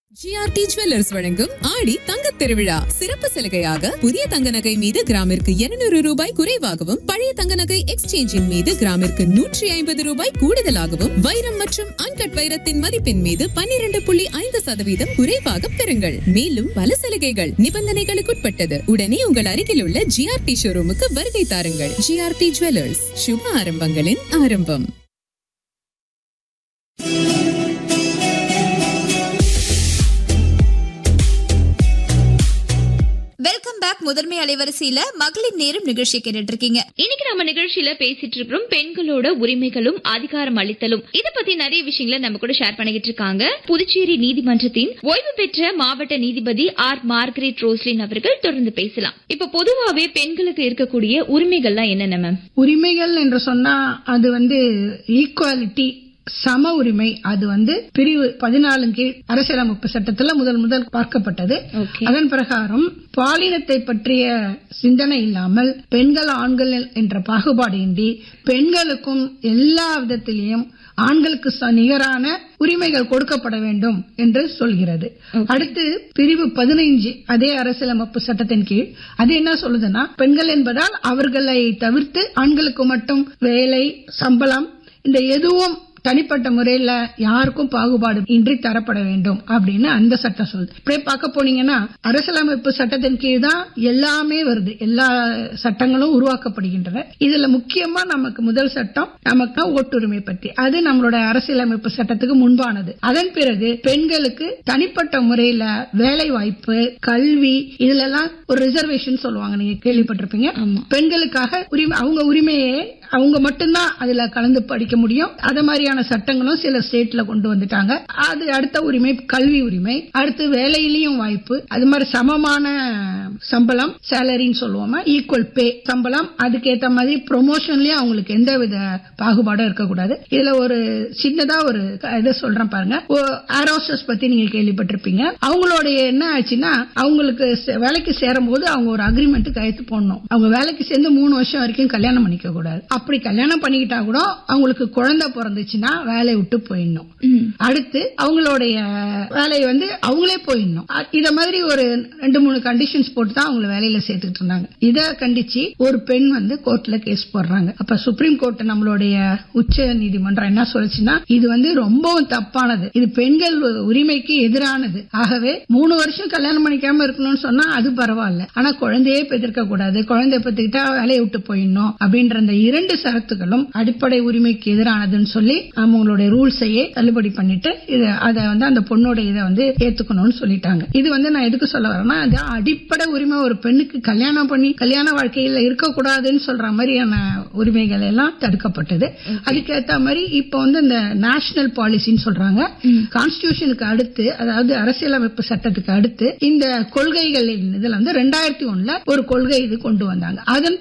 GRT jewellers வழங்கும் ஆடி தங்கத் திருவிழா சிறப்பு சலுகையாக புதிய தங்க நகை மீது கிராமிற்கு 200 ரூபாய் குறைவாகவும் பழைய தங்க நகை எக்ஸ்சேஞ்சின் மீது கிராமிற்கு நூற்றி ஐம்பது ரூபாய் கூடுதலாகவும் வைரம் மற்றும் அன்கட் வைரத்தின் மதிப்பின் மீது 12.5% புள்ளி ஐந்து சதவீதம் குறைவாக பெறுங்கள் மேலும் பல சலுகைகள் நிபந்தனைகளுக்குட்பட்டது உடனே உங்கள் அருகில் உள்ள ஜிஆர்டி ஷோரூமுக்கு வருகை தாருங்கள் ஜிஆர்டி ஜுவல்லர்ஸ் சுப ஆரம்பங்களின் ஆரம்பம் வெல்கம் பேக் முதன்மை அலைவரிசையில மகளிர் நேரம் நிகழ்ச்சி கேட்டுட்டு இருக்கீங்க இன்னைக்கு நம்ம நிகழ்ச்சியில பேசிட்டு இருக்கிறோம் பெண்களோட உரிமைகளும் அதிகாரம் அளித்தலும் இத பத்தி நிறைய விஷயங்களை நம்ம கூட ஷேர் பண்ணிக்கிட்டு இருக்காங்க புதுச்சேரி நீதிமன்றத்தின் ஓய்வு பெற்ற மாவட்ட நீதிபதி ஆர் மார்கரெட் ரோஸ்லின் அவர்கள் தொடர்ந்து பேசலாம் இப்ப பொதுவாவே பெண்களுக்கு இருக்கக்கூடிய உரிமைகள்லாம் என்னென்ன மேம் உரிமைகள் என்று சொன்னா அது வந்து ஈக்குவாலிட்டி சம உரிமை அது வந்து பிரிவு பதினாலு கீழ் அரசியலமைப்பு சட்டத்துல முதல் முதல் பார்க்கப்பட்டது Okay. அதன் பிரகாரம் பாலினத்தை பற்றிய சிந்தனை இல்லாமல் பெண்கள் ஆண்கள் என்ற பாகுபாடு இன்றி பெண்களுக்கும் எல்லா விதத்திலையும் ஆண்களுக்கு ச- நிகரான உரிமைகள் கொடுக்கப்பட வேண்டும் என்று சொல்கிறது அடுத்து பிரிவு பதினைஞ்சு அதே அரசியலமைப்பு சட்டத்தின் கீழ் அது என்ன சொல்லுதுன்னா பெண்கள் என்பதால் அவர்களை தவிர்த்து ஆண்களுக்கு மட்டும் வேலை சம்பளம் இந்த எதுவும் தனிப்பட்ட முறையில யாருக்கும் பாகுபாடு இன்றி தரப்பட வேண்டும் அப்படின்னு அந்த சட்டம் சொல்லுது இப்படியே பார்க்க போனீங்கன்னா அரசியலமைப்பு சட்டத்தின் கீழ் தான் எல்லாமே வருது எல்லா சட்டங்களும் உருவாக்கப்படுகின்றன இதுல முக்கியமா நமக்கு முதல் சட்டம் நமக்கு ஓட்டுரிமை பற்றி அது நம்மளோட அரசியலமைப்பு சட்டத்துக்கு முன்பானது அதன் பிறகு பெண்களுக்கு தனிப்பட்ட முறையில வேலை வாய்ப்பு கல்வி இதுல எல்லாம் ஒரு ரிசர்வேஷன் சொல்லுவாங்க நீங்க கேள்விப்பட்டிருப்பீங்க பெண்களுக்காக உரிமை அவங்க உரிமையை அவங்க மட்டும்தான் அதுல கலந்து படிக்க முடியும் அத மாதிரியான சட்டங்களும் சில ஸ்டேட்ல கொண்டு வந்துட்டாங்க அது அடுத்த உரிமை கல்வி உரிமை அடுத்து வேலையிலயும் வாய்ப்பு அது மாதிரி சமமான சம்பளம் சேலரின்னு சொல்லுவோமா ஈக்குவல் பே சம்பளம் அதுக்கேத்த மாதிரி ப்ரொமோஷன்லயும் அவங்களுக்கு எந்த வித பாகுபாடும் இருக்கக்கூடாது இதுல ஒரு சின்னதா ஒரு இதை சொல்றேன் பாருங்க ஏரோஸ்டஸ் பத்தி நீங்க கேள்விப்பட்டிருப்பீங்க அவங்களுடைய என்ன ஆச்சுன்னா அவங்களுக்கு சே- வேலைக்கு சேரும் போது அவங்க ஒரு அக்ரிமெண்ட் கையெழுத்து போடணும் அவங்க வேலைக்கு சேர்ந்து மூணு வருஷம் வரைக்கும் கல்யாணம் பண்ணிக்க கூடாது அப்படி கல்யாணம் பண்ணிக்கிட்டா கூட அவங்களுக்கு குழந்தை பிறந்துச்சுன்னா வேலையை விட்டு போயிடணும் அடுத்து அவங்களுடைய வேலையை வந்து அவங்களே போயிடணும் அ- இத மாதிரி ஒரு ரெண்டு மூணு கண்டிஷன்ஸ் போட்டு தான் அவங்கள வேலையில சேர்த்துக்கிட்டு இருந்தாங்க இத கண்டிச்சு ஒரு பெண் வந்து கோர்ட்ல கேஸ் போடுறாங்க அப்ப சுப்ரீம் கோர்ட் நம்மளுடைய உச்ச நீதிமன்றம் என்ன சொல்லுச்சுன்னா இது வந்து ரொம்பவும் தப்பானது இது பெண்கள் உரிமைக்கு எதிரானது ஆகவே மூணு வருஷம் கல்யாணம் பண்ணிக்காம இருக்கணும்னு சொன்னா அது பரவாயில்ல ஆனா குழந்தையே பெற்றிருக்க கூடாது குழந்தைய பெற்றுக்கிட்டா வேலையை விட்டு போயிடணும் அப்படின்ற அந்த இரண்டு சரத்துகளும் அடிப்படை உரிமைக்கு எதிரானதுன்னு சொல்லி அவங்களுடைய ரூல்ஸையே தள்ளுபடி பண்ணிட்டு இது அதை வந்து அந்த பொண்ணோட இதை வந்து ஏத்துக்கணும்னு சொல்லிட்டாங்க இது வந்து நான் எதுக்கு சொல்ல வரேன்னா அது அடிப்படை உரிமை ஒரு பெண்ணுக்கு கல்யாணம் பண்ணி கல்யாண வாழ்க்கையில இருக்கக்கூடாதுன்னு சொல்ற மாதிரியான உரிமைகள் எல்லாம் தடுக்கப்பட்டது அதுக்கேத்த மாதிரி இப்ப வந்து இந்த நேஷனல் பாலிசின்னு சொல்றாங்க கான்ஸ்டிடியூஷனுக்கு அடுத்து அதாவது அரசியலமைப்பு சட்டத்துக்கு அடுத்து இந்த கொள்கைகள் இதுல வந்து ரெண்டாயிரத்தி ஒண்ணுல ஒரு கொள்கை இது கொண்டு வந்தாங்க அதன்